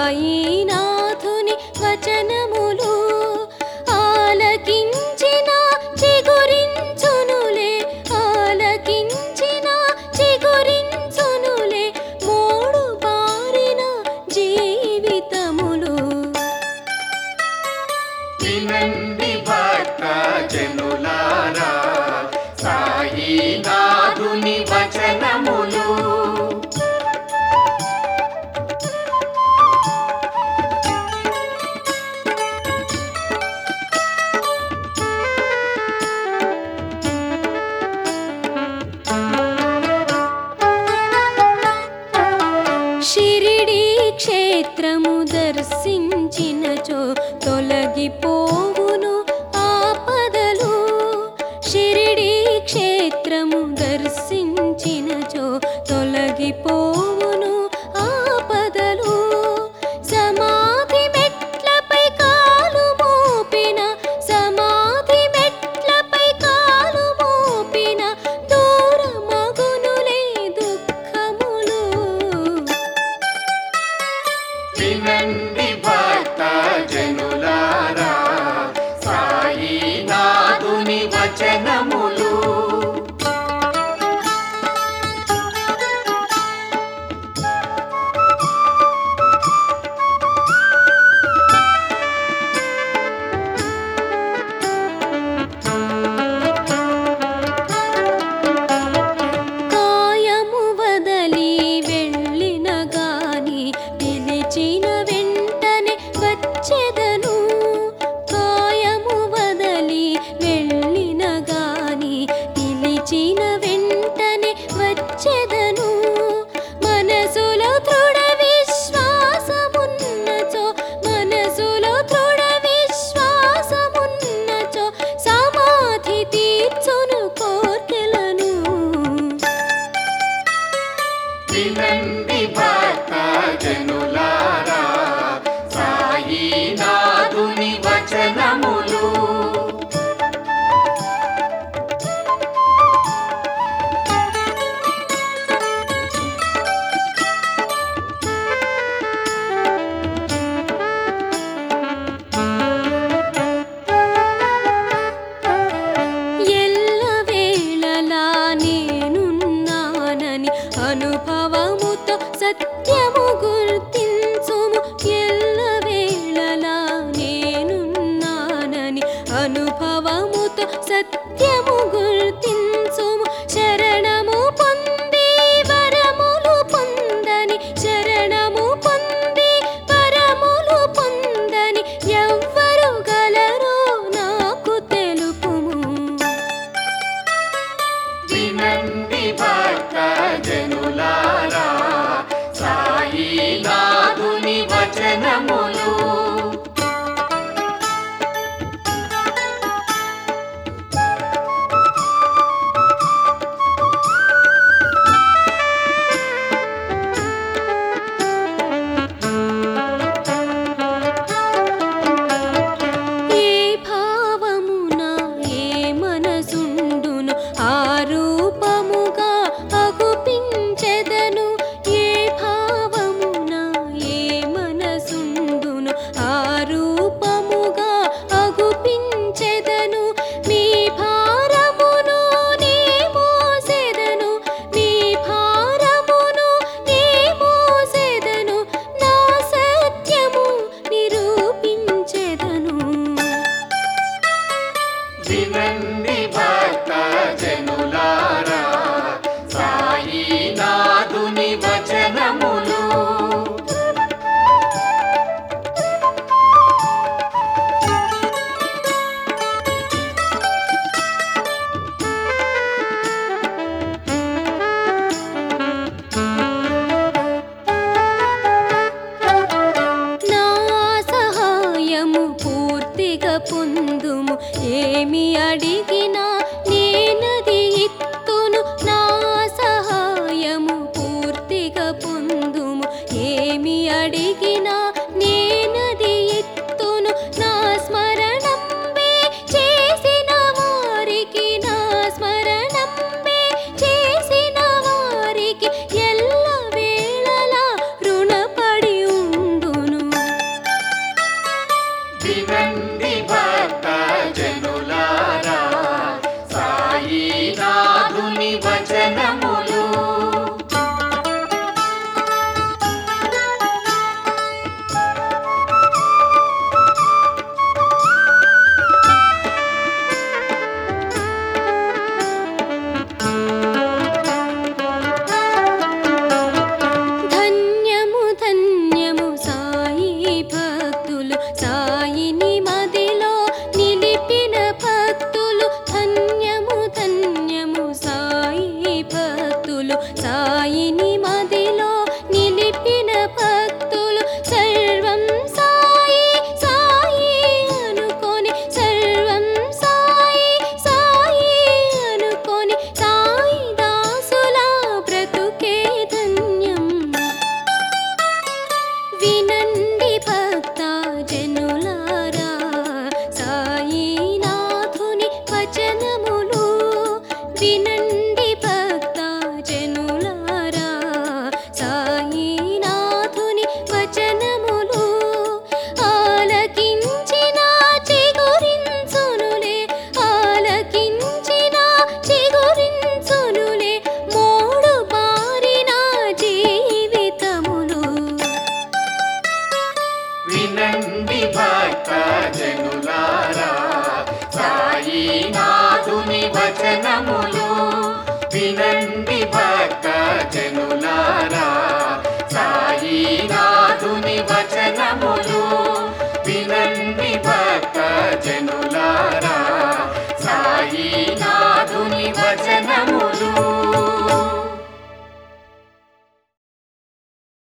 సాయినాథుని వచనములు ఆలకించిన చిగురించునులే ఆలకించిన చిగురించునులే మూడు బారిన జీవితములు వినండి భక్త జనులారా సాయినాథుని వచనములు షిరిడి క్షేత్రము దర్శించినచో తొలగిపోవును ఆపదలు షిరిడి క్షేత్రము దర్శించినచో తొలగిపోవును ఆపదలు సమాధి మెట్లపై కాలు మోపిన సమాధి మెట్లపై కాలు మోపిన దూరమగునులే దుఃఖములు వినండి భక్త జనులారా సాయినాథుని వచనములు కాయము వదలి వెళ్ళిన గాని పిలిచిన వెంటనే వచ్చెదను కాయము వదలి వెళ్ళిన గాని పిలిచిన వెంటనే వచ్చెదను మనసులో దృఢ విశ్వాసమున్నచో మనసులో దృఢ విశ్వాసమున్నచో సమాధి తీర్చును కోర్కెలను వినండి భక్త జనులారా సాయినాథుని వచనములు ఎల్లవేళలా నేనున్నానని అనుభవముతో సత్యము గుర్తించుము ఎల్లవేళలా నేనున్నానని అనుభవముతో సత్యము గుర్తించుము శరణము పొంది వరములు పొందని శరణము పొంది వరములు పొందని ఎవ్వరు గలరో నాకు తెలుపుము వినండి భక్త జనులారా సాయినాథుని వచనములు ఏ భావమున ఏ మనసుండును ఆ రూపముగా అగుపించెదను ఏ భావమున ఏ మనసుండును ఆ రూపముగా అగుపించెదను మీ భారమును నే మోసెదను మీ భారమును నే మోసెదను నా సత్యము నిరూపించెదను వినండి భక్త జనులారా సాయినాథుని వచనములు నా సహాయము పూర్తిగా పొందుము ఏమి అడిగినా నేనది ఇత్తును నా సహాయము పూర్తిగా పొందుము ఏమి అడిగినా నేనది ఇత్తును నా స్మరణంబే చేసిన వారికి నా స్మరణంబే చేసిన వారికి ఎల్ల వేళలా రుణపడి ఉండును వినండి భక్త జనులారా సాయినాథుని వచనములు వినండి భక్త జనులారా సాయినాథుని వచనములు వినండి భక్త జనులారా సాయినాథుని వచనములు